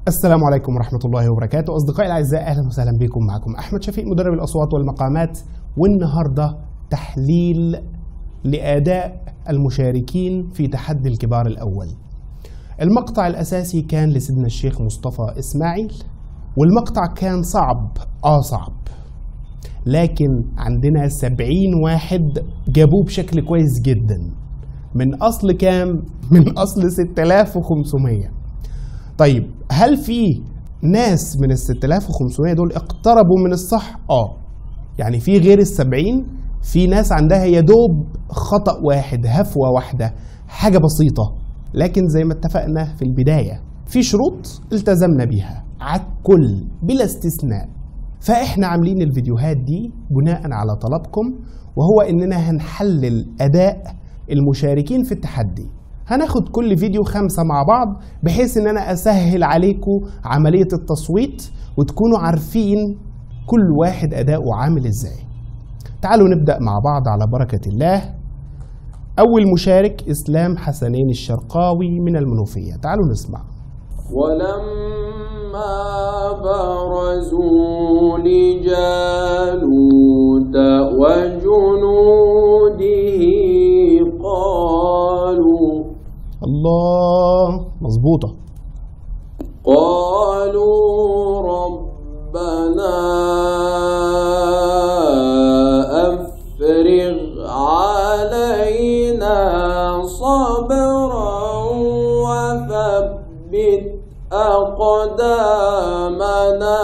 السلام عليكم ورحمة الله وبركاته أصدقائي الأعزاء أهلا وسهلا بكم معكم أحمد شفيق مدرب الأصوات والمقامات والنهاردة تحليل لأداء المشاركين في تحدي الكبار الأول المقطع الأساسي كان لسيدنا الشيخ مصطفى إسماعيل والمقطع كان صعب آه صعب لكن عندنا سبعين واحد جابوه بشكل كويس جدا من أصل كام؟ من أصل 6500 طيب هل في ناس من ال 6500 دول اقتربوا من الصح؟ اه يعني في غير السبعين في ناس عندها يدوب خطأ واحد هفوة واحدة حاجة بسيطة لكن زي ما اتفقنا في البداية في شروط التزمنا بيها على الكل بلا استثناء فاحنا عاملين الفيديوهات دي بناء على طلبكم وهو اننا هنحلل اداء المشاركين في التحدي هناخد كل فيديو خمسة مع بعض بحيث ان انا اسهل عليكم عملية التصويت وتكونوا عارفين كل واحد اداؤه عامل ازاي تعالوا نبدأ مع بعض على بركة الله اول مشارك اسلام حسنين الشرقاوي من المنوفية تعالوا نسمع ولما برزوا لجالوت وجنوده قالوا الله مظبوطة قالوا ربنا أفرغ علينا صبرا وثبت أقدامنا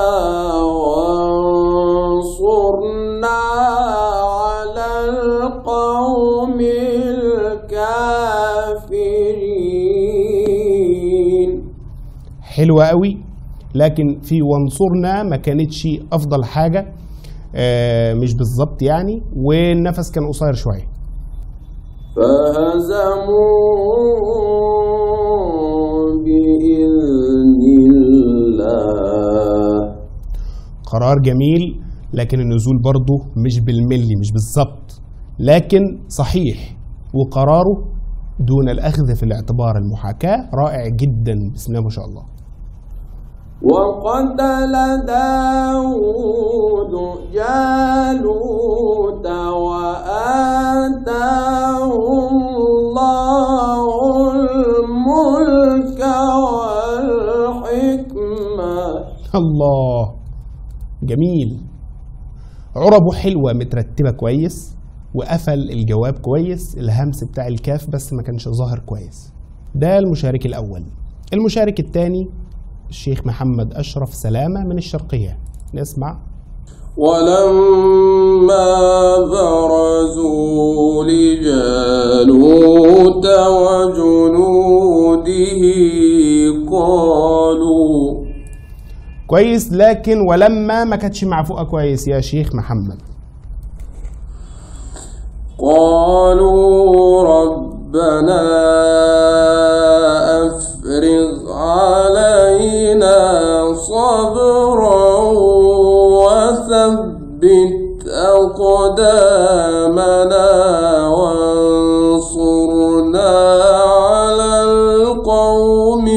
وانصرنا على القوم الكافرين حلوة قوي لكن في وانصرنا ما كانتش افضل حاجة آه، مش بالظبط يعني والنفس كان قصير شوية فهزموا بإذن الله قرار جميل لكن النزول برضه مش بالملي مش بالظبط لكن صحيح وقراره دون الأخذ في الاعتبار المحاكاة رائع جدا بسم الله ما شاء الله وقتل داود جالوت وآتاه الله الملك والحكمة الله جميل عربه حلوة مترتبة كويس وقفل الجواب كويس الهمس بتاع الكاف بس ما كانش ظاهر كويس ده المشارك الأول المشارك الثاني الشيخ محمد أشرف سلامة من الشرقية نسمع ولما برزوا لجالوت وجنوده قالوا كويس لكن ولما ما كانتش معفوقة كويس يا شيخ محمد قالوا ربنا أفرغ علينا صبرا وثبت أقدامنا وانصرنا على القوم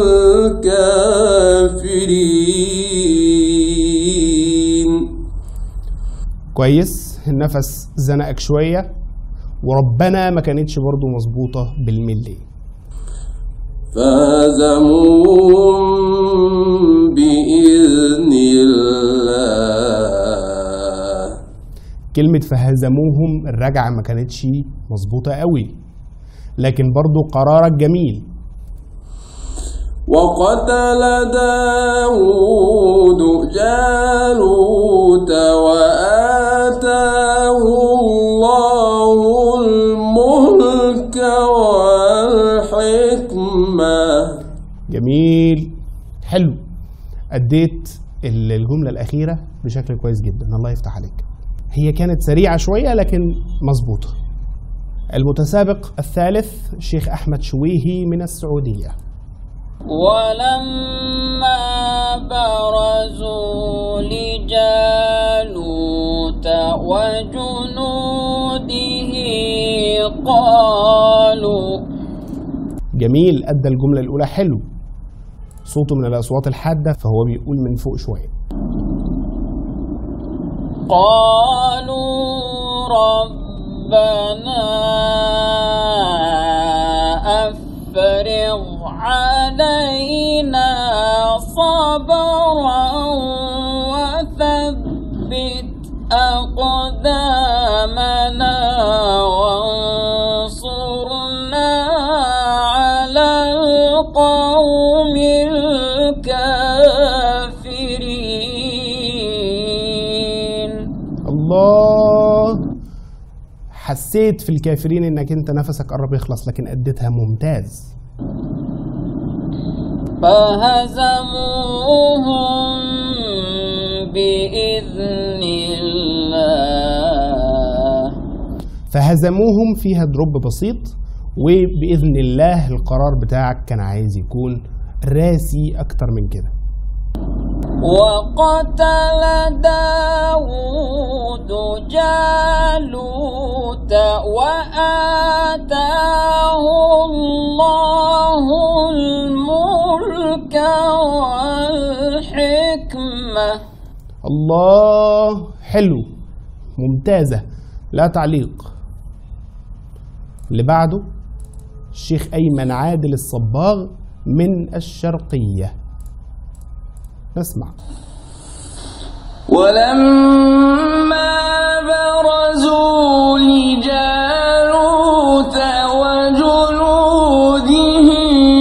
الكافرين كويس النفس زنقك شوية وربنا ما كانتش برضو مظبوطة بالملي فهزموهم بإذن الله كلمة فهزموهم الرجعة ما كانتش مظبوطة قوي لكن برضو قرارك جميل وقتل داود جالوت وآتاه الله الملك والحكمة جميل حلو أديت ال- الجملة الأخيرة بشكل كويس جدا الله يفتح عليك هي كانت سريعة شوية لكن مظبوطة المتسابق الثالث الشيخ أحمد شويهي من السعودية ولما برزوا لجالوت وجنوده قالوا جميل أدى الجملة الأولى حلو صوته من الأصوات الحادة فهو بيقول من فوق شوية قالوا ربنا أفرغ علينا صبرا وثبت أقدامنا وانصرنا على القوم الكافرين الله حسيت في الكافرين انك انت نفسك قرب يخلص لكن اديتها ممتاز فهزموهم بإذن الله فهزموهم فيها دروب بسيط وباذن الله القرار بتاعك كان عايز يكون راسي اكتر من كده وقتل داود جالوت وآتاه الله الملك والحكمة الله حلو ممتازة لا تعليق اللي بعده الشيخ أيمن عادل الصباغ من الشرقية نسمع ولما برزوا لجالوت وجنوده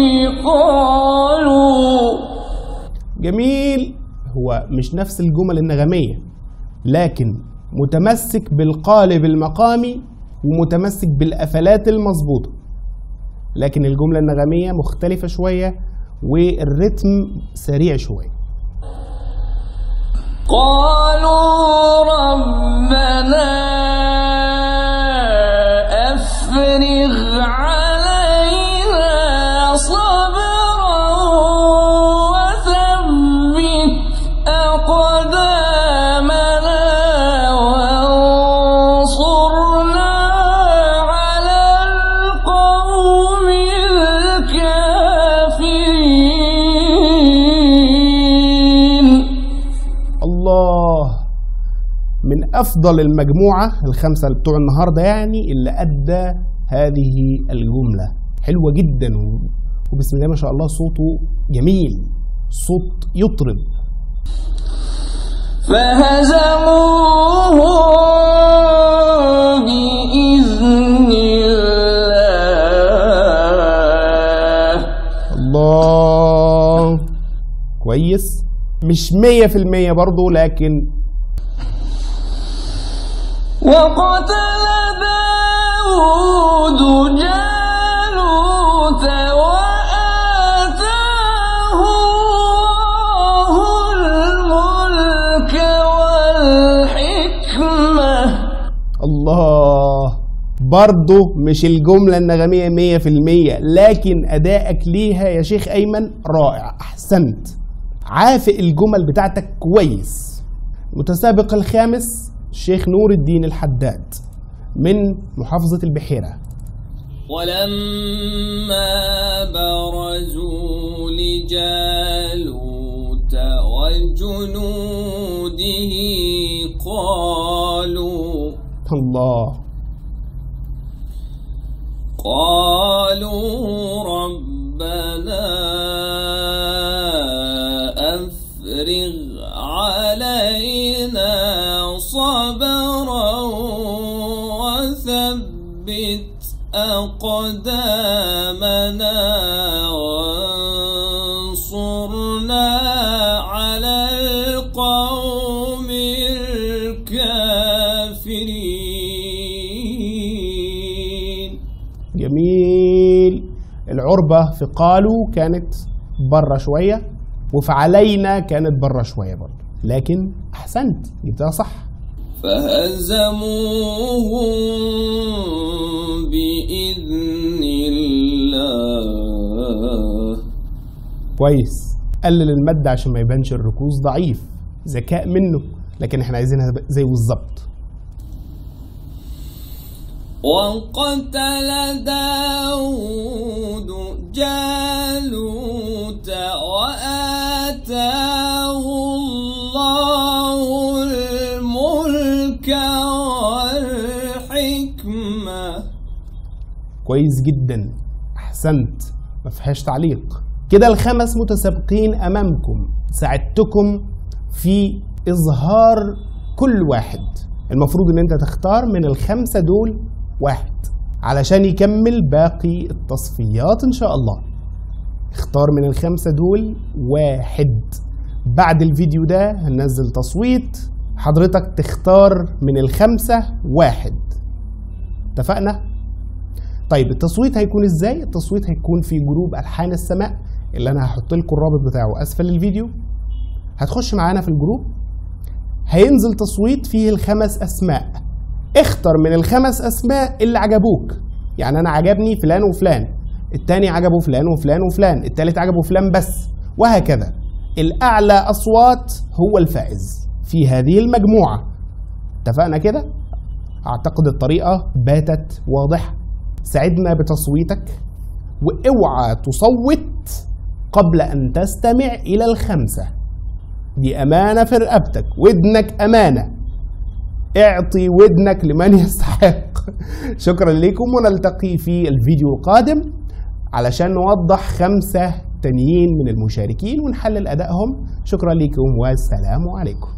قالوا جميل هو مش نفس الجمل النغمية لكن متمسك بالقالب المقامي ومتمسك بالقفلات المظبوطة لكن الجملة النغمية مختلفة شوية والريتم سريع شوية قالوا ربنا أفرغ علينا صبرا وثبت أقدامنا وانصرنا على القوم الكافرين الله من افضل المجموعه الخمسه اللي بتوع النهارده يعني اللي ادى هذه الجمله حلوه جدا و- وبسم الله ما شاء الله صوته جميل صوت يطرب فهزموهم بإذن الله الله كويس مش مية في المية برضو لكن وقتل داود جالوت وآتاه الله الملك والحكمة الله برضه مش الجملة النغمية مية في المية لكن أدائك ليها يا شيخ أيمن رائع أحسنت عافق الجمل بتاعتك كويس المتسابق الخامس الشيخ نور الدين الحداد من محافظة البحيرة ولما برزوا لجالوت وجنوده قالوا الله قالوا ربنا أفرغ علينا صبرا وثبت أقدامنا وانصرنا على القوم الكافرين جميل العربة في قالوا كانت بره شوية وفي علينا كانت بره شوية برضه لكن أحسنت جبتها صح فهزموهم بإذن الله كويس قلل المد عشان ما يبانش الركوز ضعيف ذكاء منه لكن احنا عايزينها زي بالظبط وقتل داود جالوت وآتاه الله الملك والحكمة كويس جدا احسنت ما فيهاش تعليق كده الخمس متسابقين امامكم ساعدتكم في اظهار كل واحد المفروض ان انت تختار من الخمسه دول واحد علشان يكمل باقي التصفيات ان شاء الله اختار من الخمسه دول واحد بعد الفيديو ده هننزل تصويت حضرتك تختار من الخمسه واحد اتفقنا طيب التصويت هيكون ازاي؟ التصويت هيكون في جروب الحان السماء اللي انا هحط لكم الرابط بتاعه اسفل الفيديو. هتخش معانا في الجروب هينزل تصويت فيه الخمس اسماء. اختر من الخمس اسماء اللي عجبوك. يعني انا عجبني فلان وفلان، التاني عجبه فلان وفلان وفلان، التالت عجبه فلان بس، وهكذا. الاعلى اصوات هو الفائز في هذه المجموعه. اتفقنا كده؟ اعتقد الطريقه باتت واضحه. ساعدنا بتصويتك واوعى تصوت قبل ان تستمع الى الخمسه دي امانه في رقبتك ودنك امانه اعطي ودنك لمن يستحق شكرا لكم ونلتقي في الفيديو القادم علشان نوضح خمسه تانيين من المشاركين ونحلل ادائهم شكرا لكم والسلام عليكم